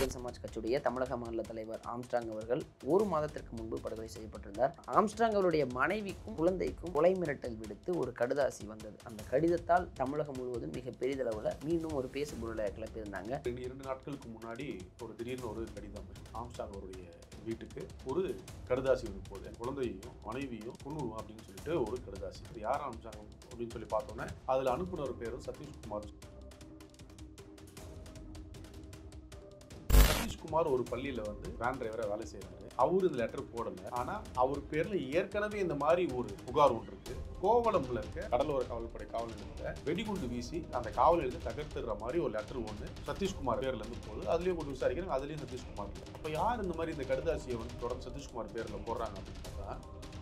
பகுஜன் சமாஜ் கட்சியுடைய தமிழக மாநில தலைவர் ஆம்ஸ்ட்ராங் அவர்கள் ஒரு மாதத்திற்கு முன்பு படுகொலை செய்யப்பட்டிருந்தார் ஆம்ஸ்ட்ராங் அவருடைய மனைவிக்கும் குழந்தைக்கும் கொலை மிரட்டல் விடுத்து ஒரு கடிதாசி வந்தது அந்த கடிதத்தால் தமிழகம் முழுவதும் மிக பெரிதளவில் மீண்டும் ஒரு பேசுபொருளை கிளப்பியிருந்தாங்க ரெண்டு இரண்டு நாட்களுக்கு முன்னாடி ஒரு திடீர்னு ஒரு கடிதம் ஆம்ஸ்டாங் அவருடைய வீட்டுக்கு ஒரு கடுதாசி வந்து போகுது என் குழந்தையையும் மனைவியும் கொண்டுடுவோம் அப்படின்னு சொல்லிட்டு ஒரு கடுதாசி இது யார் ஆரம்பிச்சாங்க அப்படின்னு சொல்லி பார்த்தோன்னே அதில் அனுப்புனர் பேரும் சதீஷ்குமார் சதீஷ்குமார் ஒரு பள்ளியில் வந்து வேன் டிரைவரை வேலை செய்கிறாரு அவரு இந்த லெட்டர் போடல ஆனால் அவர் பேரில் ஏற்கனவே இந்த மாதிரி ஒரு புகார் ஒன்று இருக்கு கோவளம்ல இருக்க கடலோர காவல்படை காவல் நிலையத்தில் வெடிகுண்டு வீசி அந்த காவல் நிலையத்தை தகர்த்துற மாதிரி ஒரு லெட்டர் ஒன்று சதீஷ்குமார் பேர்ல இருந்து போகுது அதுலயும் கொஞ்சம் விசாரிக்கிறாங்க அதுலயும் சதீஷ்குமார் இல்லை அப்போ யார் இந்த மாதிரி இந்த கடுதாசியை வந்து தொடர்ந்து சதீஷ்குமார் பேர்ல போடுறாங்க அப்படின்னு பார்த்தா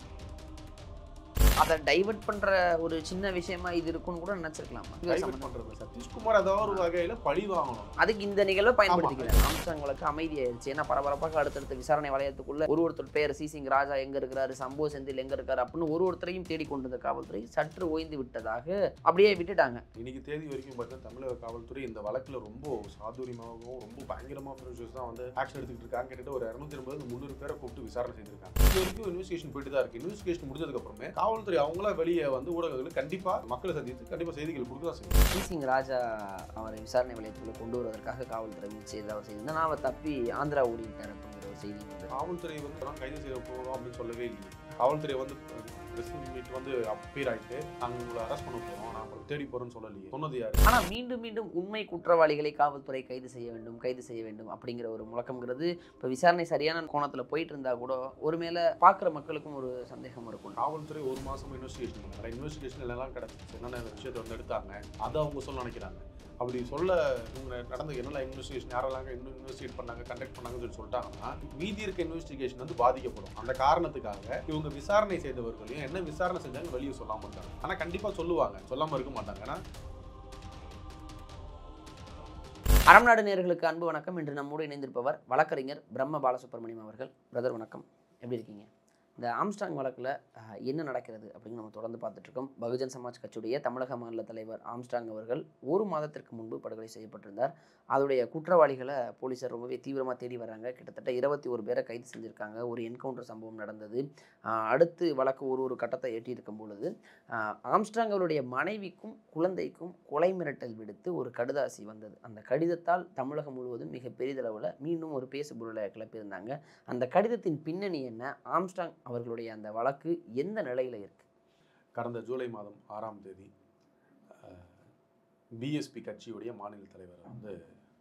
அதை டைவர்ட் பண்ற ஒரு சின்ன விஷயமா இது இருக்கும்னு கூட நினைச்சிருக்கலாமா டைவர்ட் பண்றது சதீஷ்குமார் ஏதாவது ஒரு வகையில பழி வாங்கணும் அதுக்கு இந்த நிகழ்வை பயன்படுத்திக்கிறேன் ஆம்ஸ்டாங் வழக்கு அமைதியாயிருச்சு ஏன்னா பரபரப்பாக அடுத்தடுத்த விசாரணை வளையத்துக்குள்ள ஒரு ஒருத்தர் பேர் சிசிங் ராஜா எங்க இருக்கிறாரு சம்போ செந்தில் எங்க இருக்காரு அப்படின்னு ஒரு ஒருத்தரையும் தேடி கொண்டு வந்த காவல்துறை சற்று ஓய்ந்து விட்டதாக அப்படியே விட்டுட்டாங்க இன்னைக்கு தேதி வரைக்கும் பார்த்தீங்கன்னா தமிழக காவல்துறை இந்த வழக்குல ரொம்ப சாதுரியமாகவும் ரொம்ப பயங்கரமா ஃபியூச்சர்ஸ் தான் வந்து ஆக்ஷன் எடுத்துக்கிட்டு இருக்காங்க கிட்ட ஒரு இரநூத்தி ஐம்பது முந்நூறு பேரை கூப்பிட்டு விசாரணை செய்திருக்காங்க இது வரைக்கும் இன்வெஸ்டிகேஷன் போயிட்டு தான் இருக்கு இன்வெஸ்டிகேஷன் முடிஞ்சதுக்கு அப்புறமே காவல்துறை அவங்களா வெளியே வந்து ஊடகங்களுக்கு கண்டிப்பா மக்களை சந்தித்து கண்டிப்பா செய்திகள் கொடுக்க தான் செய்யும் சிசிங் ராஜா அவரை விசாரணை வளையத்துக்குள்ள கொண்டு வருவதற்காக காவல்துறை முயற்சி ஏதாவது செய்திருந்தா அவர் தப்பி ஆந்திரா ஓடிட்டார் அப்படிங்கிற ஒரு செய்தி வந்து காவல்துறை வந்து நான் கைது செய்ய போகிறோம் அப்படின்னு சொல்லவே இல்லையே காவல்துறை வந்து ப்ரெஸ் மீட் வந்து அப்பீர் ஆயிட்டு நாங்கள் உங்களை அரெஸ்ட் பண்ண போகிறோம் நான் உங்களை தேடி போகிறோன்னு சொல்லலையே சொன்னது யாரு ஆனா மீண்டும் மீண்டும் உண்மை குற்றவாளிகளை காவல்துறை கைது செய்ய வேண்டும் கைது செய்ய வேண்டும் அப்படிங்கிற ஒரு முழக்கம்ங்கிறது இப்போ விசாரணை சரியான கோணத்துல போயிட்டு இருந்தா கூட ஒருவேளை பார்க்குற மக்களுக்கும் ஒரு சந்தேகம் இருக்கும் காவல்துறை ஒரு மாசம் இன்வெஸ்டிகேஷன் பண்ணாங்க இன்வெஸ்டிகேஷன் எல்லாம் கிடச்சிச்சு என்னென்ன இந்த விஷயத்தை வந்து எடுத்தாங்க அதை அவங்க சொல்ல நினைக்கிறாங்க அப்படி சொல்ல இவங்க நடந்த என்னெல்லாம் இன்வெஸ்டிகேஷன் யாரெல்லாம் இன்னும் இன்வெஸ்டிகேட் பண்ணாங்க கண்டக்ட் பண்ணாங்கன்னு சொல்லி சொல்லிட்டாங்கன்னா மீதி இருக்க இன்வெஸ்டிகேஷன் வந்து பாதிக்கப்படும் அந்த காரணத்துக்காக இவங்க விசாரணை செய்தவர்களையும் என்ன விசாரணை செஞ்சாங்க வெளியே சொல்லாம இருக்காங்க ஆனா கண்டிப்பா சொல்லுவாங்க சொல்லாம இருக்க மாட்டாங்க ஏன்னா அறம் நாடு நேயர்களுக்கு அன்பு வணக்கம் இன்று நம்மோடு இணைந்திருப்பவர் வழக்கறிஞர் பிரம்ம பாலசுப்ரமணியம் அவர்கள் பிரதர் வணக்கம் எப்படி இருக்கீங்க இந்த ஆம்ஸ்டாங் வழக்கில் அஹ், என்ன நடக்கிறது அப்படின்னு நம்ம தொடர்ந்து பார்த்துட்டு இருக்கோம் பகுஜன் சமாஜ் கட்சியுடைய தமிழக மாநில தலைவர் ஆம்ஸ்டாங் அவர்கள் ஒரு மாதத்திற்கு முன்பு படுகொலை செய்யப்பட்டிருந்தார் அதோடைய குற்றவாளிகளை போலீசார் ரொம்பவே தீவிரமாக தேடி வராங்க கிட்டத்தட்ட இருபத்தி ஒரு பேரை கைது செஞ்சுருக்காங்க ஒரு என்கவுண்டர் சம்பவம் நடந்தது அஹ், அடுத்து வழக்கு ஒரு ஒரு கட்டத்தை எட்டியிருக்கும் பொழுது அஹ், ஆம்ஸ்ட்ராங் அவருடைய மனைவிக்கும் குழந்தைக்கும் கொலை மிரட்டல் விடுத்து ஒரு கடிதாசி வந்தது அந்த கடிதத்தால் தமிழகம் முழுவதும் மிக பெரிதளவில் மீண்டும் ஒரு பேசுபொருளை கிளப்பியிருந்தாங்க அந்த கடிதத்தின் பின்னணி என்ன ஆம்ஸ்ட்ராங் அவர்களுடைய அந்த வழக்கு எந்த நிலையில் இருக்கு கடந்த ஜூலை மாதம் ஆறாம் தேதி பிஎஸ்பி கட்சியுடைய மாநில தலைவரை வந்து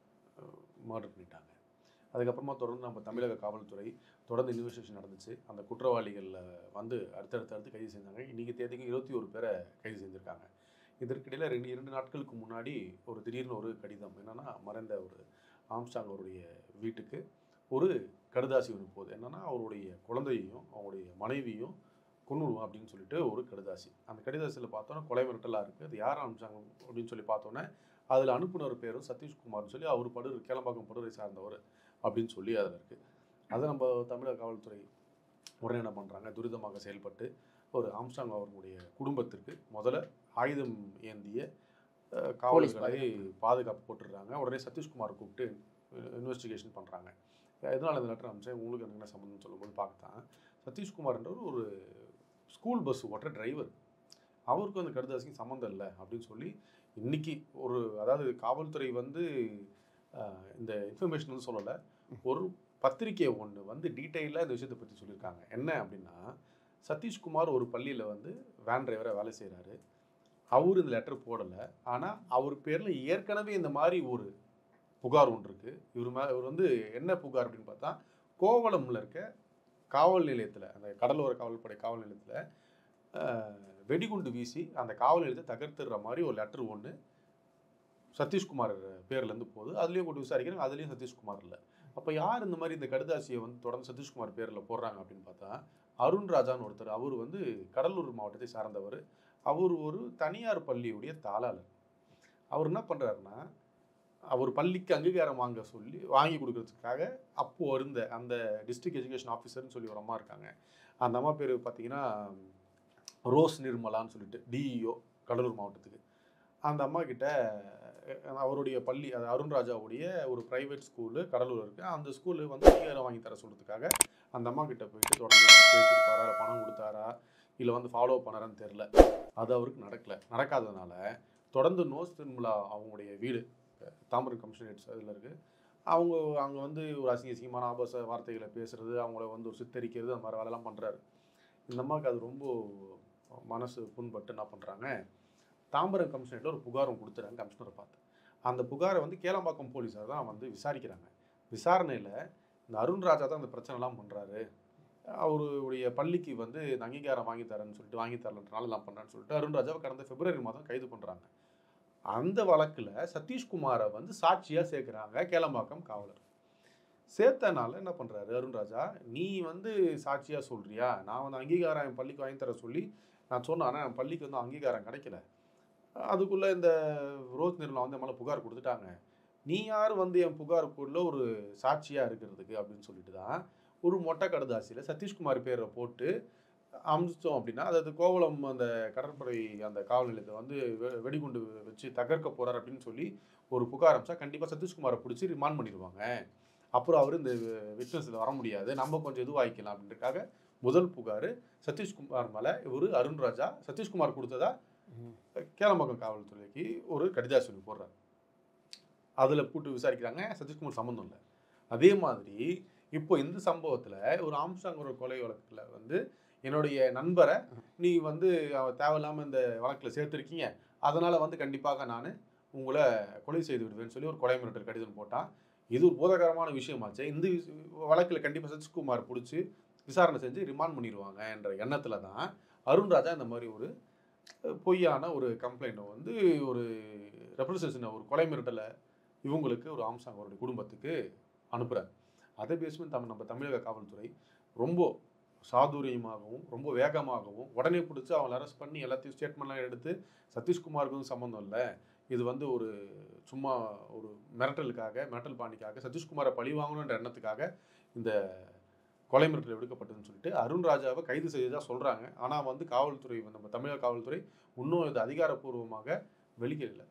மர்டர் பண்ணிட்டாங்க அதுக்கப்புறமா தொடர்ந்து நம்ம தமிழக காவல்துறை தொடர்ந்து இன்வெஸ்டிகேஷன் நடந்துச்சு அந்த குற்றவாளிகளில் வந்து அடுத்தடுத்து அடுத்து கைது செஞ்சாங்க இன்றைக்கி தேதிக்கு இருபத்தி ஒரு பேரை கைது செஞ்சுருக்காங்க இதற்கிடையில் ரெண்டு இரண்டு நாட்களுக்கு முன்னாடி ஒரு திடீர்னு ஒரு கடிதம் என்னென்னா மறைந்த ஒரு ஆம்ஸ்டாங் அவருடைய வீட்டுக்கு ஒரு கடுதாசி ஒன்று போகுது என்னென்னா அவருடைய குழந்தையையும் அவருடைய மனைவியும் கொண்டுடுவோம் அப்படின்னு சொல்லிட்டு ஒரு கடிதாசி அந்த கடிதாசியில் பார்த்தோன்னா கொலை மிரட்டலாக இருக்குது அது யார் அனுப்பிச்சாங்க அப்படின்னு சொல்லி பார்த்தோன்னே அதில் அனுப்புனர் பேரும் சதீஷ்குமார்னு சொல்லி அவர் படு கேளம்பாக்கம் படுரை சார்ந்தவர் அப்படின்னு சொல்லி அதில் இருக்குது அதை நம்ம தமிழக காவல்துறை உடனே என்ன பண்ணுறாங்க துரிதமாக செயல்பட்டு ஒரு ஆம்ஸ்டாங் அவர்களுடைய குடும்பத்திற்கு முதல்ல ஆயுதம் ஏந்திய அஹ், காவலர்களை பாதுகாப்பு போட்டுடுறாங்க உடனே சதீஷ்குமார் கூப்பிட்டு இன்வெஸ்டிகேஷன் பண்ணுறாங்க எதனால் இந்த லெட்டர் அனுப்பிச்சேன் உங்களுக்கு எனக்கு என்ன சம்மந்தம்னு சொல்லும்போது பார்த்தான் சதீஷ்குமார்ன்றவர் ஒரு ஸ்கூல் பஸ் ஓட்டுற டிரைவர் அவருக்கு அந்த கடுதாசிக்கும் சம்மந்தம் இல்லை அப்படின்னு சொல்லி இன்னைக்கு ஒரு அதாவது காவல்துறை வந்து ஆஹ், இந்த இன்ஃபர்மேஷன் வந்து சொல்லலை ஒரு பத்திரிக்கை ஒன்று வந்து டீட்டெயிலாக இந்த விஷயத்தை பற்றி சொல்லியிருக்காங்க என்ன அப்படின்னா சதீஷ்குமார் ஒரு பள்ளியில் வந்து வேன் டிரைவராக வேலை செய்கிறாரு அவர் இந்த லெட்டர் போடலை ஆனால் அவர் பேரில் ஏற்கனவே இந்த மாதிரி ஒரு புகார் ஒன்று இருக்குது இவர் மே இவர் வந்து என்ன புகார் அப்படின்னு பார்த்தா கோவளம்ல இருக்க காவல் நிலையத்தில் அந்த கடலோர காவல்படை காவல் நிலையத்தில் வெடிகுண்டு வீசி அந்த காவல் நிலையத்தை தகர்த்துற மாதிரி ஒரு லெட்டர் ஒன்று சதீஷ்குமார் பேர்லேருந்து போகுது அதுலேயும் கொண்டு விசாரிக்கிறாங்க அதுலேயும் சதீஷ்குமார் இல்லை அப்போ யார் இந்த மாதிரி இந்த கடுதாசியை வந்து தொடர்ந்து சதீஷ்குமார் பேரில் போடுறாங்க அப்படின்னு பார்த்தா அருண் ராஜான்னு ஒருத்தர் அவர் வந்து கடலூர் மாவட்டத்தை சார்ந்தவர் அவர் ஒரு தனியார் பள்ளியுடைய தாளாளர் அவர் என்ன பண்ணுறாருன்னா அவர் பள்ளிக்கு அங்கீகாரம் வாங்க சொல்லி வாங்கி கொடுக்கறதுக்காக அப்போ இருந்த அந்த டிஸ்ட்ரிக்ட் எஜுகேஷன் ஆஃபீஸர்னு சொல்லி ஒரு அம்மா இருக்காங்க அந்த அம்மா பேர் பார்த்தீங்கன்னா ரோஸ் நிர்மலான்னு சொல்லிட்டு டிஇஓ கடலூர் மாவட்டத்துக்கு அந்த அம்மா கிட்ட அஹ் அவருடைய பள்ளி அது அருண் ராஜாவுடைய ஒரு பிரைவேட் ஸ்கூலு கடலூர் இருக்கு அந்த ஸ்கூலு வந்து அங்கீகாரம் வாங்கி தர சொல்றதுக்காக அந்த அம்மா கிட்ட போயிட்டு தொடர்ந்து பேசியிருப்பாரா இல்லை பணம் கொடுத்தாரா இல்லை வந்து ஃபாலோ பண்ணாரான்னு தெரில அது அவருக்கு நடக்கல நடக்காததுனால தொடர்ந்து நோஸ் திருமலா அவங்களுடைய வீடு அஹ் தாம்பரம் கமிஷனரேட்ஸ் அதில் இருக்குது அவங்க அங்கே வந்து ஒரு அசிங்க அசிங்கமான ஆபாச வார்த்தைகளை பேசுறது அவங்கள வந்து ஒரு சித்தரிக்கிறது அந்த மாதிரி வேலைலாம் பண்ணுறாரு இந்த அம்மாவுக்கு அது ரொம்ப மனசு புண்பட்டு என்ன பண்ணுறாங்க தாம்பரம் கமிஷனரேட்டில் ஒரு புகாரும் கொடுத்துறாங்க கமிஷனரை பார்த்து அந்த புகாரை வந்து கேளம்பாக்கம் போலீஸார் தான் வந்து விசாரிக்கிறாங்க விசாரணையில் இந்த அருண் ராஜா தான் அந்த பிரச்சனைலாம் பண்ணுறாரு அவருடைய பள்ளிக்கு வந்து இந்த அங்கீகாரம் வாங்கி தரேன்னு சொல்லிட்டு வாங்கி தரலன்றனால எல்லாம் பண்ணுறேன்னு சொல்லிட்டு அருண் ராஜாவை கடந்த பிப்ரவரி மாதம் கைது பண்ணுறாங்க அந்த வழக்கில் சதீஷ்குமாரை வந்து சாட்சியாக சேர்க்குறாங்க கேளம்பாக்கம் காவலர் சேர்த்தனால என்ன பண்ணுறாரு அருண் ராஜா நீ வந்து சாட்சியாக சொல்றியா நான் வந்து அங்கீகாரம் என் பள்ளிக்கு வாங்கி தர சொல்லி நான் சொன்னேன் ஆனால் என் பள்ளிக்கு வந்து அங்கீகாரம் கிடைக்கல அதுக்குள்ளே இந்த ரோஸ் நிறுவனம் வந்து என் மேலே புகார் கொடுத்துட்டாங்க நீ யார் வந்து என் புகாருக்குள்ள ஒரு சாட்சியாக இருக்கிறதுக்கு அப்படின்னு சொல்லிட்டு தான் ஒரு மொட்டை கடுதாசியில் சதீஷ்குமார் பேரை போட்டு அமிச்சோம் அப்படின்னா அதாவது கோவளம் அந்த கடற்படை அந்த காவல் நிலையத்தை வந்து வெ- வெடிகுண்டு வச்சு தகர்க்க போறார் அப்படின்னு சொல்லி ஒரு புகார் அமிச்சா கண்டிப்பாக சதீஷ்குமாரை பிடிச்சி ரிமாண்ட் பண்ணிடுவாங்க அப்புறம் அவர் இந்த விட்னஸில் வர முடியாது நம்ம கொஞ்சம் இதுவாகிக்கலாம் அப்படின்றதுக்காக முதல் புகார் சதீஷ்குமார் மேலே இவர் அருண் ராஜா சதீஷ்குமார் கொடுத்ததா கேளம்பாக்கம் காவல்துறைக்கு ஒரு கடிதாசி போடுறாரு அதில் போட்டு விசாரிக்கிறாங்க சதீஷ்குமார் சம்மந்தம் இல்லை அதே மாதிரி இப்போ இந்த சம்பவத்தில் ஒரு ஆம்சாங் ஒரு கொலை வழக்கில் வந்து என்னுடைய நண்பரை நீ வந்து அவ தேவையில்லாமல் இந்த வழக்கில் சேர்த்துருக்கீங்க அதனால் வந்து கண்டிப்பாக நான் உங்களை கொலை செய்து விடுவேன்னு சொல்லி ஒரு கொலை மிரட்டல் கடிதம் போட்டான் இது ஒரு போதகரமான விஷயமாச்சு இந்த வழக்கில் கண்டிப்பாக சதீஷ்குமார் பிடிச்சி விசாரணை செஞ்சு ரிமாண்ட் பண்ணிடுவாங்க என்ற எண்ணத்தில் தான் அருண் ராஜா இந்த மாதிரி ஒரு அஹ், பொய்யான ஒரு கம்ப்ளைண்ட்டை வந்து ஒரு ரெப்ரசன்டேஷனை ஒரு கொலை மிரட்டலை இவங்களுக்கு ஒரு ஆம்சாங் அவருடைய குடும்பத்துக்கு அனுப்புகிறார் அதை பேஸ் பண்ணி தமிழ் நம்ம தமிழக காவல்துறை ரொம்ப சாதுரியமாகவும் ரொம்ப வேகமாகவும் உடனே பிடிச்சி அவங்களை அரெஸ்ட் பண்ணி எல்லாத்தையும் ஸ்டேட்மெண்ட்லாம் எடுத்து சதீஷ்குமாருக்கும் சம்மந்தம் இல்லை இது வந்து ஒரு சும்மா ஒரு மிரட்டலுக்காக மிரட்டல் பாணிக்காக சதீஷ்குமாரை பழி வாங்கணுன்ற எண்ணத்துக்காக இந்த கொலை மிரட்டல் எடுக்கப்பட்டதுன்னு சொல்லிட்டு அருண் ராஜாவை கைது செய்ததாக சொல்கிறாங்க ஆனால் வந்து காவல்துறை வந்து நம்ம தமிழக காவல்துறை இன்னும் இது அதிகாரப்பூர்வமாக வெளியிடல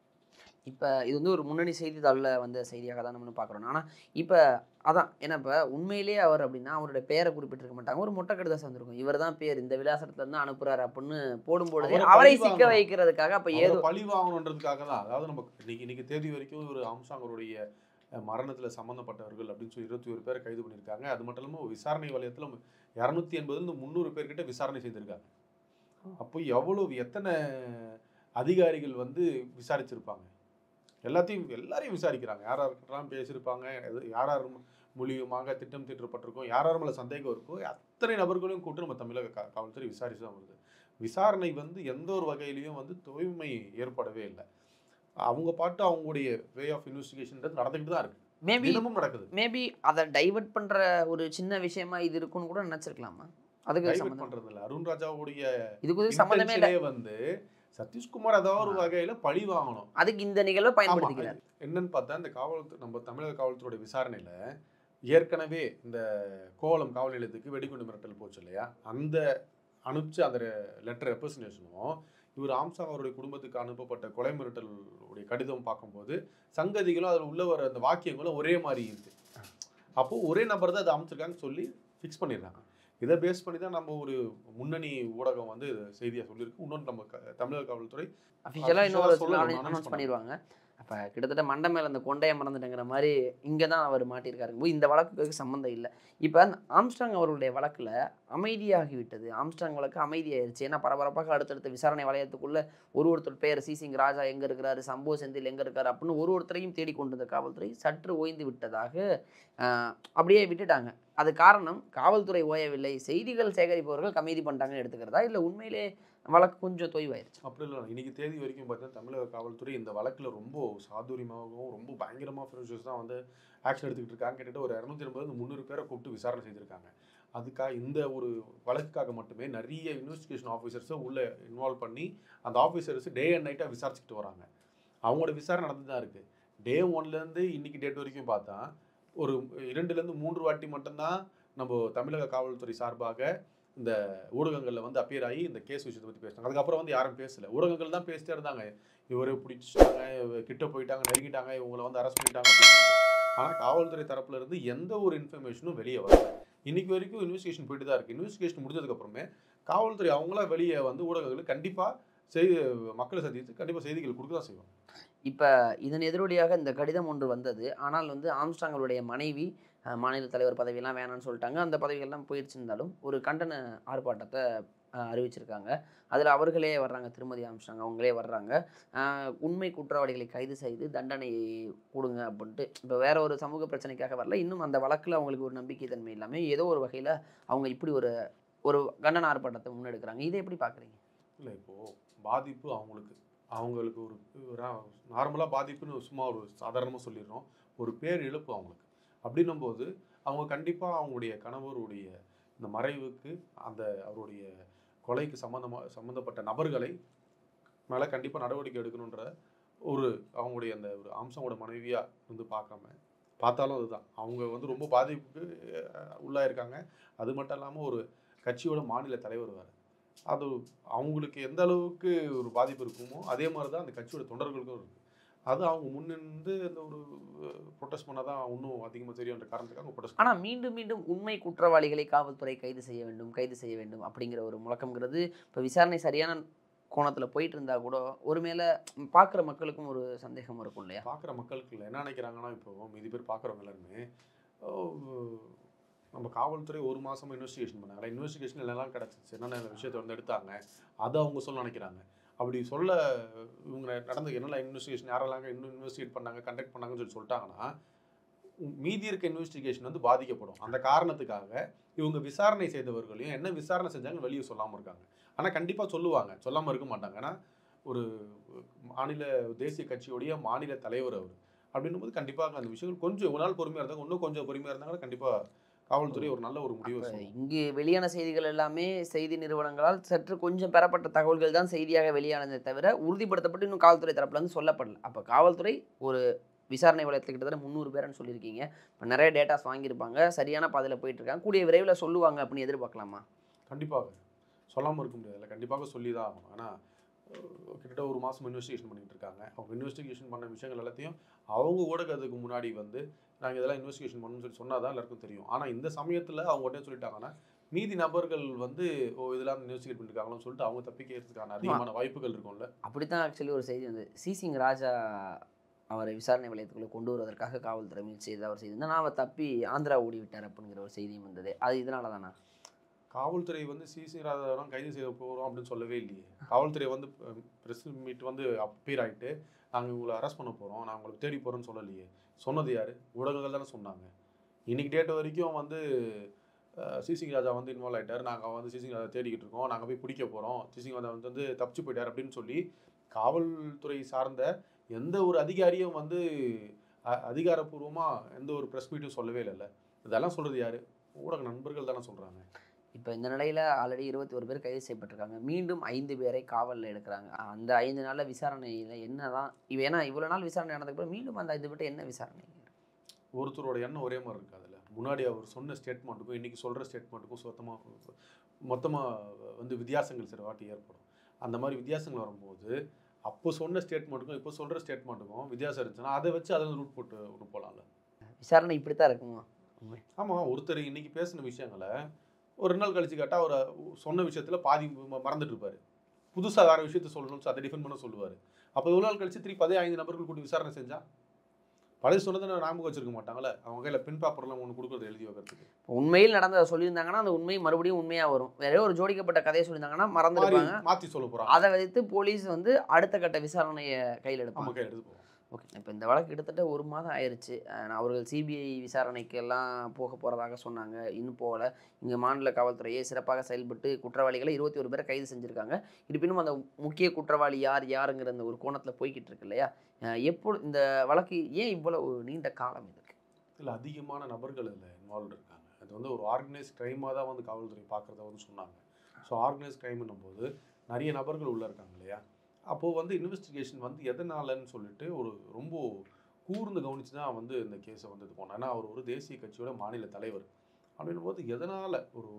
இப்போ இது வந்து ஒரு முன்னணி செய்தித்தாளில் வந்த செய்தியாக தான் நம்ம பார்க்குறோம் ஆனால் இப்போ அதான் ஏன்னா இப்போ உண்மையிலேயே அவர் அப்படின்னா அவருடைய பேரை குறிப்பிட்டிருக்க மாட்டாங்க ஒரு மொட்டை கடிதாசம் வந்திருக்கும் இவர் தான் பேர் இந்த விலாசத்துல இருந்து அனுப்புறாரு அப்படின்னு போடும்போது அவரை அவரை பழி சிக்க வாங்கணும். வைக்கிறதுக்காக அப்போ ஏதோ அவரை பழி வாங்கணுன்றதுக்காக தான் அதாவது நம்ம இன்னைக்கு இன்னைக்கு தேதி வரைக்கும் ஒரு அம்சாங்கருடைய மரணத்தில் சம்மந்தப்பட்டவர்கள் அப்படின்னு சொல்லி இருபத்தி ஒரு பேரை கைது பண்ணியிருக்காங்க அது மட்டும் இல்லாமல் விசாரணை வலயத்தில் இரநூத்தி எண்பதுலேருந்து முந்நூறு பேர்கிட்ட விசாரணை செய்திருக்காங்க அப்போ எவ்வளவு எத்தனை அதிகாரிகள் வந்து விசாரிச்சிருப்பாங்க எல்லாத்தையும் எல்லாரையும் விசாரிக்கிறாங்க யார் யாருக்கெல்லாம் பேசியிருப்பாங்க எது யார் யார் மூலியமாக திட்டம் தீட்டப்பட்டிருக்கோம் யார் யார் மேலே சந்தேகம் இருக்கோ அத்தனை நபர்களையும் கூட்டு நம்ம தமிழக கா- காவல்துறை விசாரிச்சு தான் வருது விசாரணை வந்து எந்த ஒரு வகையிலையும் வந்து தூய்மை ஏற்படவே இல்லை அவங்க பாட்டு அவங்களுடைய வே ஆஃப் இன்வெஸ்டிகேஷன்ன்றது நடந்துக்கிட்டு தான் இருக்கு மேபி தினமும் நடக்குது மேபி அதை டைவர்ட் பண்ற ஒரு சின்ன விஷயமா இது இருக்குன்னு கூட நினைச்சிருக்கலாமா அதுக்கு டைவர்ட் சம்மந்தம் பண்றது இல்லை அருண் ராஜாவுடைய இதுக்கு சம்மந்தமே இல்லை intention-ஏ வந்து சதீஷ்குமார் ஏதாவது ஒரு வகையில பழி வாங்கணும் அதுக்கு இந்த நிகழ்வை ஆமா, பயன்படுத்திக்கிறார் என்னன்னு பார்த்தா இந்த காவல்துறை நம்ம தமிழக காவல்துறையோட விசாரணையில ஏற்கனவே இந்த கோவளம் காவல் நிலையத்துக்கு வெடிகுண்டு மிரட்டல் போச்சு இல்லையா அந்த அனுப்பிச்சு அந்த லெட்டர் ரெப்ரசன்டேஷனும் இவர் ஆம்சாங் அவருடைய குடும்பத்துக்கு அனுப்பப்பட்ட கொலை மிரட்டல் உடைய கடிதம் பார்க்கும்போது சங்கதிகளும் அதில் உள்ள வர அந்த வாக்கியங்களும் ஒரே மாதிரி இருக்கு அப்போ ஒரே நபர் தான் அதை அமைச்சிருக்காங்கன்னு சொல்லி ஃபிக்ஸ் பண்ணிடுறாங்க இதை பேஸ் பண்ணி தான் நம்ம ஒரு முன்னணி ஊடகம் வந்து செய்தியாக சொல்லியிருக்கு இன்னொன்று நம்ம க- தமிழக காவல்துறை அஃபிஷியலாக இன்னொரு சொல்லணும், announce அனௌன்ஸ் பண்ணிடுவாங்க அப்போ கிட்டத்தட்ட மண்டை மேலே அந்த கொண்டையை மறந்துட்டேங்கிற மாதிரி இங்கே தான் அவர் மாட்டியிருக்காரு போது இந்த வழக்குக்கு சம்மந்தம் இல்லை இப்போ ஆம்ஸ்டாங் அவர்களுடைய வழக்கில் அமைதியாகி விட்டது ஆம்ஸ்டாங் வழக்கு அமைதியாயிருச்சு ஏன்னா பரபரப்பாக அடுத்தடுத்த விசாரணை வளையத்துக்குள்ள ஒரு ஒருத்தர் பேர் சிசிங் ராஜா எங்கே இருக்கிறாரு சம்போ செந்தில் எங்கே இருக்காரு அப்படின்னு ஒரு ஒருத்தரையும் தேடிக்கொண்டிருந்த காவல்துறை சற்று ஓய்ந்து விட்டதாக ஆஹ், அப்படியே விட்டுட்டாங்க அது காரணம் காவல்துறை ஓயவில்லை செய்திகள் சேகரிப்பவர்கள் கம்மீதி பண்ணிட்டாங்கன்னு எடுத்துக்கிறதா இல்லை உண்மையிலே வழக்கு கொஞ்சம் தொய்வாயிருச்சு அப்படி இல்லை இன்னைக்கு தேதி வரைக்கும் பார்த்தீங்கன்னா தமிழக காவல்துறை இந்த வழக்கில் ரொம்ப சாதுரியமாகவும் ரொம்ப பயங்கரமாக ஃபெரோஷியஸ் தான் வந்து ஆக்ஷன் எடுத்துக்கிட்டு இருக்காங்க கிட்டத்தட்ட ஒரு இரநூத்தி எண்பது முந்நூறு பேரை கூப்பிட்டு விசாரணை செய்திருக்காங்க அதுக்காக இந்த ஒரு வழக்குக்காக மட்டுமே நிறைய இன்வெஸ்டிகேஷன் ஆஃபீஸர்ஸை உள்ளே இன்வால்வ் பண்ணி அந்த ஆஃபீஸர்ஸ் டே அண்ட் நைட்டாக விசாரிச்சுட்டு வராங்க அவங்களோட விசாரணை நடந்து தான் இருக்குது டே ஒன்லேருந்து இன்னைக்கு டேட் வரைக்கும் பார்த்தா ஒரு இரண்டுலேருந்து மூன்று வாட்டி மட்டும்தான் நம்ம தமிழக காவல்துறை சார்பாக இந்த ஊடகங்களில் வந்து அப்பியர் ஆகி இந்த கேஸ் விஷயத்தை பற்றி பேசினாங்க அதுக்கப்புறம் வந்து யாரும் பேசல ஊடகங்கள் தான் பேசிட்டே இருந்தாங்க இவரை பிடிச்சிட்டாங்க இவ கிட்ட போயிட்டாங்க நெருங்கிட்டாங்க இவங்களை வந்து அரெஸ்ட் பண்ணிட்டாங்க அப்படின்னு ஆனால் காவல்துறை தரப்புல இருந்து எந்த ஒரு இன்ஃபர்மேஷனும் வெளியே வரல இன்னைக்கு வரைக்கும் இன்வெஸ்டிகேஷன் போயிட்டு தான் இருக்கு இன்வெஸ்டிகேஷன் முடிஞ்சதுக்கப்புறமே காவல்துறை அவங்களா வெளியே வந்து ஊடகங்களுக்கு கண்டிப்பாக செய்தி மக்களை சந்தித்து கண்டிப்பாக செய்திகள் கொடுக்க தான் செய்வாங்க இப்போ இதன் எதிரொலியாக இந்த கடிதம் ஒன்று வந்தது ஆனால் வந்து ஆம்ஸ்டாங்களுடைய மனைவி அஹ், மாநில தலைவர் பதவியெல்லாம் வேணாம்னு சொல்லிட்டாங்க அந்த பதவிகள்லாம் போயிடுச்சிருந்தாலும் ஒரு கண்டன ஆர்ப்பாட்டத்தை அஹ், அறிவிச்சிருக்காங்க அதில் அவர்களே வர்றாங்க திருமதி ஆம்ஸ்டாங் அவங்களே வர்றாங்க அஹ், உண்மை குற்றவாளிகளை கைது செய்து தண்டனை கொடுங்க அப்படின்ட்டு இப்போ வேற ஒரு சமூக பிரச்சனைக்காக வரல இன்னும் அந்த வழக்கில் அவங்களுக்கு ஒரு நம்பிக்கை தன்மை இல்லாமல் ஏதோ ஒரு வகையில் அவங்க இப்படி ஒரு ஒரு கண்டன ஆர்ப்பாட்டத்தை முன்னெடுக்கிறாங்க இதை எப்படி பார்க்குறீங்க இல்லை இப்போது பாதிப்பு அவங்களுக்கு அவங்களுக்கு ஒரு நார்மலாக பாதிப்புன்னு சும்மா ஒரு சாதாரணமாக சொல்லிடுறோம் ஒரு பேர் இழப்பு அவங்களுக்கு அப்படின்னும் போது அவங்க கண்டிப்பாக அவங்களுடைய கணவருடைய இந்த மறைவுக்கு அந்த அவருடைய கொலைக்கு சம்மந்தமாக சம்மந்தப்பட்ட நபர்களை மேலே கண்டிப்பாக நடவடிக்கை எடுக்கணுன்ற ஒரு அவங்களுடைய அந்த ஒரு அம்சங்களோட மனைவியாக வந்து பார்க்காம பார்த்தாலும் அதுதான் அவங்க வந்து ரொம்ப பாதிப்புக்கு அஹ், உள்ளாயிருக்காங்க அது மட்டும் இல்லாமல் ஒரு கட்சியோட மாநில தலைவர் வேறு அது அவங்களுக்கு எந்த அளவுக்கு ஒரு பாதிப்பு இருக்குமோ அதே மாதிரி தான் அந்த கட்சியோட தொண்டர்களுக்கும் இருக்குது அது அவங்க முன்னிருந்து அந்த ஒரு ப்ரொட்டஸ்ட் பண்ணால் தான் இன்னும் அதிகமாக தெரியுன்ற காரணத்துக்காக அவங்க ப்ரொட்டஸ்ட் ஆனால் மீண்டும் மீண்டும் உண்மை குற்றவாளிகளை காவல்துறை கைது செய்ய வேண்டும் கைது செய்ய வேண்டும் அப்படிங்கிற ஒரு முழக்கம்ங்கிறது இப்போ விசாரணை சரியான கோணத்தில் போயிட்டு இருந்தா கூட ஒரு மேலே பார்க்குற மக்களுக்கும் ஒரு சந்தேகம் இருக்கும் இல்லையா பார்க்குற மக்களுக்கு இல்லை என்ன நினைக்கிறாங்கன்னா இப்போ மீதி பேர் பார்க்குறவங்க எல்லாருமே ஓ, நம்ம காவல்துறை ஒரு மாசமா இன்வெஸ்டிகேஷன் பண்ணாங்க இன்வெஸ்டிகேஷன் எல்லாம் கிடச்சிச்சு என்னென்ன விஷயத்தை வந்து எடுத்தாங்க அதை அவங்க சொல்ல நினைக்கிறாங்க அப்படி சொல்ல இவங்க நடந்த என்னென்ன இன்வெஸ்டிகேஷன் யாரெல்லாம் இன்னும் இன்வெஸ்டிகேட் பண்ணாங்க கண்டக்ட் பண்ணாங்கன்னு சொல்லி சொல்லிட்டாங்கன்னா உம், மீதி இருக்க இன்வெஸ்டிகேஷன் வந்து பாதிக்கப்படும் அந்த காரணத்துக்காக இவங்க விசாரணை செய்தவர்களையும் என்ன விசாரணை செஞ்சாங்க வெளியே சொல்லாமல் இருக்காங்க ஆனால் கண்டிப்பாக சொல்லுவாங்க சொல்லாமல் இருக்க மாட்டாங்க ஏன்னா ஒரு மாநில தேசிய கட்சியுடைய மாநில தலைவர் அவர் அப்படின்னும் போது கண்டிப்பாக அந்த விஷயங்கள் கொஞ்சம் ஒரு நாள் பொறுமையாக இருந்தாங்க இன்னும் கொஞ்சம் பொறுமையாக இருந்தாங்கன்னா கண்டிப்பாக காவல்துறை ஒரு நல்ல ஒரு முடிவு இப்ப சொல்லும் இங்கு வெளியான செய்திகள் எல்லாமே செய்தி நிறுவனங்களால் சற்று கொஞ்சம் பெறப்பட்ட தகவல்கள் தான் செய்தியாக வெளியானதை தவிர உறுதிப்படுத்தப்பட்டு இன்னும் காவல்துறை தரப்புல இருந்து சொல்லப்படல அப்போ காவல்துறை ஒரு விசாரணை வளையத்தில் கிட்டத்தட்ட முந்நூறு பேர்னு சொல்லியிருக்கீங்க இப்போ நிறைய டேட்டாஸ் வாங்கியிருப்பாங்க சரியான பாதையில் போயிட்டு இருக்காங்க கூடிய விரைவில் சொல்லுவாங்க அப்படின்னு எதிர்பார்க்கலாமா கண்டிப்பாக சொல்லாமல் இருக்க முடியாதுல்ல கண்டிப்பாக சொல்லி தான் ஆகணும் ஆனால் கிட்டத்தட்ட ஒரு மாதம் இன்வெஸ்டிகேஷன் பண்ணிட்டு இருக்காங்க அவங்க இன்வெஸ்டிகேஷன் பண்ண விஷயங்கள் எல்லாத்தையும் அவங்க ஊடகத்துக்கு முன்னாடி வந்து நாங்கள் இதெல்லாம் இன்வெஸ்டிகேஷன் பண்ணணும்னு சொல்லி சொன்னால் தான் எல்லாருக்கும் தெரியும் ஆனால் இந்த சமயத்தில் அவங்க உடனே சொல்லிட்டாங்கன்னா மீதி நபர்கள் வந்து ஓ இதெல்லாம் இன்வெஸ்டிகேட் பண்ணிருக்காங்கன்னு சொல்லிட்டு அவங்க தப்பிக்கிறதுக்கான அதிகமான வாய்ப்புகள் இருக்கும்ல அப்படித்தான் ஆக்சுவலி ஒரு செய்தி வந்து சிசிங் ராஜா அவரை விசாரணை வளையத்துக்குள்ளே கொண்டு வருவதற்காக காவல்துறை முயற்சி செய்து அவர் செய்திருந்தால் அவர் தப்பி ஆந்திரா ஓடி விட்டார் அப்படிங்கிற ஒரு செய்தியும் வந்தது அது இதனால தானா காவல்துறை வந்து சிசி ராதாவெல்லாம் கைது செய்ய போகிறோம் அப்படின்னு சொல்லவே இல்லையே காவல்துறை வந்து ப்ரெஸ் மீட் வந்து அப்பீர் ஆகிட்டு நாங்கள் உங்களை அரெஸ்ட் பண்ண போகிறோம் நாங்கள் உங்களுக்கு தேடி போகிறோம்னு சொல்லலையே சொன்னது யார் ஊடகங்கள் தானே சொன்னாங்க இன்னைக்கு டேட் வரைக்கும் வந்து சிசிங் ராஜா வந்து இன்வால்வ் ஆகிட்டார் நாங்கள் வந்து சிசிங் ராஜா தேடிக்கிட்டு இருக்கோம் நாங்கள் போய் பிடிக்க போகிறோம் சிசிங் ராஜா வந்து வந்து தப்பிச்சு போயிட்டார் அப்படின்னு சொல்லி காவல்துறை சார்ந்த எந்த ஒரு அதிகாரியும் வந்து அ- அதிகாரப்பூர்வமா எந்த ஒரு ப்ரெஸ் மீட்டும் சொல்லவே இல்லைல்ல இதெல்லாம் சொல்கிறது யார் ஊடக நண்பர்கள் தானே சொல்கிறாங்க இப்போ இந்த நிலையில் ஆல்ரெடி இருபத்தி ஒரு பேர் கைது செய்யப்பட்டிருக்காங்க மீண்டும் ஐந்து பேரை காவலில் எடுக்கிறாங்க அந்த ஐந்து நாளில் விசாரணையில் என்ன தான் இவ ஏன்னா இவ்வளோ நாள் விசாரணை நடந்ததுக்கு மீண்டும் அந்த ஐந்து பேர்ட்ட என்ன விசாரணை ஒருத்தரோட எண்ணம் ஒரே மாதிரி இருக்காதுல்ல முன்னாடி அவர் சொன்ன ஸ்டேட்மெண்ட்டுக்கும் இன்னைக்கு சொல்கிற ஸ்டேட்மெண்ட்டுக்கும் சுத்தமாக மொத்தமாக வந்து வித்தியாசங்கள் சில வாட்டி ஏற்படும் அந்த மாதிரி வித்தியாசங்கள் வரும்போது அப்போ சொன்ன ஸ்டேட்மெண்ட்டுக்கும் இப்போ சொல்கிற ஸ்டேட்மெண்ட்டுக்கும் வித்தியாசம் இருந்துச்சுன்னா அதை வச்சு அதில் ரூட் போட்டு ஒன்று போகலாம்ல விசாரணை இப்படி தான் இருக்குமா ஆமாம் ஒருத்தர் இன்னைக்கு பேசின விஷயங்களை ஒரு ரெண்டு நாள் கழிச்சு கேட்டால் அவர் சொன்ன விஷயத்தில் பாதி ம- மறந்துட்டு இருப்பாரு புதுசாக வேறு விஷயத்த சொல்லணும்னு சொல்லி அதை டிஃபெண்ட் பண்ண சொல்லுவார் அப்போ ஒரு நாள் கழிச்சு திருப்பி அதே ஐந்து நபர்கள் கூட்டி விசாரணை செஞ்சா பழைய சொன்னதை ஞாபகம் வச்சிருக்க மாட்டாங்களே அவங்க கையில் பின் பேப்பர்லாம் ஒன்று கொடுக்குறது எழுதி வைக்கிறதுக்கு உண்மையில் நடந்ததை சொல்லியிருந்தாங்கன்னா அந்த உண்மை மறுபடியும் உண்மையாக வரும் வேற ஒரு ஜோடிக்கப்பட்ட கதையை சொல்லியிருந்தாங்கன்னா மறந்துருப்பாங்க மாறி- மாத்தி சொல்ல போறாங்க அதை வைத்து போலீஸ் வந்து அடுத்த கட்ட விசாரணையை கையில் எடுப்பாங்க நம்ம கையில் எடுத்து போவோம் ஓகே இப்போ இந்த வழக்கு கிட்டத்தட்ட ஒரு மாதம் ஆயிடுச்சு அஹ் அவர்கள் சிபிஐ விசாரணைக்கு எல்லாம் போக போகிறதாக சொன்னாங்க இன்னும் போகல இங்கே மாநில காவல்துறையே சிறப்பாக செயல்பட்டு குற்றவாளிகளை இருபத்தி ஒரு பேரை கைது செஞ்சுருக்காங்க இருப்பினும் அந்த முக்கிய குற்றவாளி யார் யாருங்கிற அந்த ஒரு கோணத்தில் போய்கிட்டு இருக்கு இல்லையா அஹ் எப்போ இந்த வழக்கு ஏன் இவ்வளவு நீண்ட காலம் இதுக்கு இல்லை அதிகமான நபர்கள் இதில் இன்வால்வ் இருக்காங்க அது வந்து ஒரு ஆர்கனைஸ் க்ரைமாக தான் வந்து காவல்துறை பார்க்குறத வந்து சொன்னாங்க ஸோ ஆர்கனைஸ் க்ரைம்னும் போது நிறைய நபர்கள் உள்ளே இருக்காங்க இல்லையா அப்போது வந்து இன்வெஸ்டிகேஷன் வந்து எதனாலன்னு சொல்லிட்டு ஒரு ரொம்ப கூர்ந்து கவனித்து தான் வந்து இந்த கேஸை வந்து இது போனோம் ஏன்னா அவர் ஒரு தேசிய கட்சியோட மாநில தலைவர் அப்படின்னும் போது எதனால் ஒரு ஒரு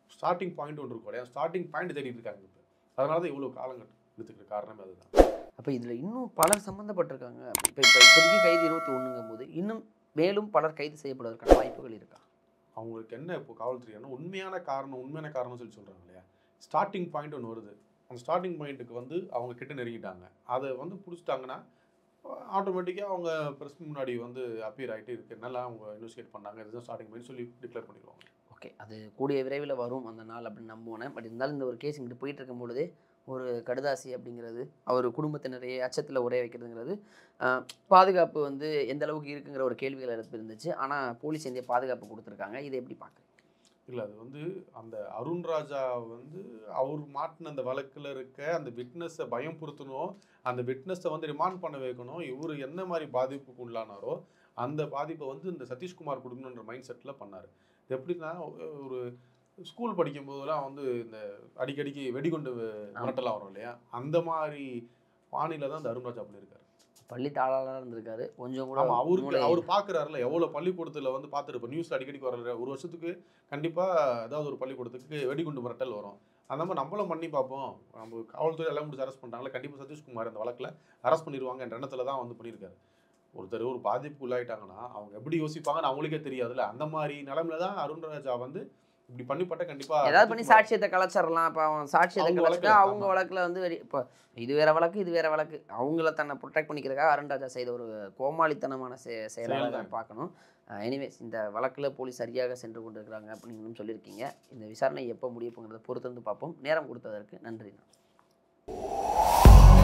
ஸ்டார்டிங் பாயிண்ட் ஒன்று இருக்கும் இல்லையா ஸ்டார்டிங் பாயிண்ட் தேடிட்டு இருக்காங்க இப்போ அதனால தான் இவ்வளோ காலங்கட்டம் எடுத்துக்கிற காரணமே அதுதான் அப்போ இதில் இன்னும் பலர் சம்மந்தப்பட்டிருக்காங்க இப்போ இப்போ இப்போதைக்கு கைது இருபத்தி ஒன்றுங்கும் போது இன்னும் மேலும் பலர் கைது செய்யப்படுவதற்கான வாய்ப்புகள் இருக்கா அவங்களுக்கு என்ன இப்போ காவல்துறையான உண்மையான காரணம் உண்மையான காரணம் சொல்லி சொல்கிறாங்க இல்லையா ஸ்டார்டிங் பாயிண்ட் ஒன்று வருது அந்த ஸ்டார்டிங் பாயிண்ட்டுக்கு வந்து அவங்க கிட்ட நெருங்கிட்டாங்க அதை வந்து பிடிச்சிட்டாங்கன்னா ஆட்டோமேட்டிக்காக அவங்க ப்ரெஸ் முன்னாடி வந்து அப்பியர் ஆகிட்டு இருக்கு நல்லா அவங்க இன்வெஸ்டிகேட் பண்ணாங்க இதுதான் ஸ்டார்டிங் பாயிண்ட் சொல்லி டிக்ளேர் பண்ணிடுவாங்க ஓகே அது கூடிய விரைவில் வரும் அந்த நாள் அப்படின்னு நம்புவேன் பட் இருந்தாலும் இந்த ஒரு கேஸ் இங்கிட்டு போயிட்டு இருக்கும் பொழுதே ஒரு கடுதாசி அப்படிங்கிறது அவர் குடும்பத்தினரையே அச்சத்தில் உரைய வைக்கிறதுங்கிறது ஆஹ், பாதுகாப்பு வந்து எந்த அளவுக்கு இருக்குங்கிற ஒரு கேள்விகள் எழுப்பி இருந்துச்சு ஆனால் போலீஸ் இந்திய பாதுகாப்பு கொடுத்துருக்காங்க இதை எப்படி பார்க்குறீங்க இல்லை அது வந்து அந்த அருண் ராஜா வந்து அவர் மாட்டின அந்த வழக்கில் இருக்க அந்த விட்னஸை பயம் பொருத்தணும் அந்த விட்னஸை வந்து ரிமாண்ட் பண்ண வைக்கணும் இவர் என்ன மாதிரி பாதிப்புக்கு உள்ளானாரோ அந்த பாதிப்பை வந்து இந்த சதீஷ்குமார் கொடுக்கணுன்ற மைண்ட் செட்டில் பண்ணார் இது எப்படின்னா ஒரு ஸ்கூல் படிக்கும் போதெல்லாம் வந்து இந்த அடிக்கடிக்கு வெடிகுண்டு மிரட்டலாம் வரும் இல்லையா அந்த மாதிரி பாணியில தான் இந்த அருண் ராஜா அப்படி இருக்காரு பள்ளி தாளாளாக இருந்திருக்காரு கொஞ்சம் கூட ஆமா அவருக்கு மூளை- அவர் பாக்குறாருல எவ்வளவு பள்ளிக்கூடத்துல வந்து பார்த்துருப்போம் நியூஸ் அடிக்கடிக்கு வரல ஒரு வருஷத்துக்கு கண்டிப்பா ஏதாவது ஒரு பள்ளிக்கூடத்துக்கு வெடிகுண்டு மிரட்டல் வரும் அந்த மாதிரி நம்மளும் பண்ணி பார்ப்போம் நம்ம காவல்துறை எல்லாம் முடிச்சு அரெஸ்ட் பண்ணிட்டாங்களா கண்டிப்பா சதீஷ்குமார் அந்த வழக்குல அரெஸ்ட் பண்ணிடுவாங்க என்ற எண்ணத்துல தான் வந்து பண்ணியிருக்காரு ஒருத்தர் ஒரு பாதிப்புக்கு உள்ளாயிட்டாங்கன்னா அவங்க எப்படி யோசிப்பாங்கன்னு அவங்களுக்கே தெரியாதுல்ல அந்த மாதிரி நிலைமையில தான் அருண் ராஜா வந்து இப்படி பண்ணிப்பட்ட கண்டிப்பா ஏதாவது பண்ணி சதீஷ்குமார் சாட்சியத்தை கலைச்சிடலாம் இப்போ அவன் சாட்சியத்தை அவங்க கலைச்சிட்டா வழக்குல, அவங்க ஆமா. வழக்கில் வந்து வெறி இப்போ இது வேற வழக்கு இது வேற வழக்கு அவங்கள தன்னை ப்ரொடெக்ட் பண்ணிக்கிறதுக்காக அருண்ராஜா செய்த ஒரு கோமாளித்தனமான செ செயலாக செயல்தான். தான் பார்க்கணும் எனிவேஸ் இந்த வழக்கில் போலீஸ் சரியாக சென்று கொண்டிருக்கிறாங்க அப்படின்னு சொல்லியிருக்கீங்க இந்த விசாரணை எப்போ முடியப்போங்கிறத பொறுத்திருந்து பார்ப்போம் நேரம் கொடுத்ததற்கு நன்றி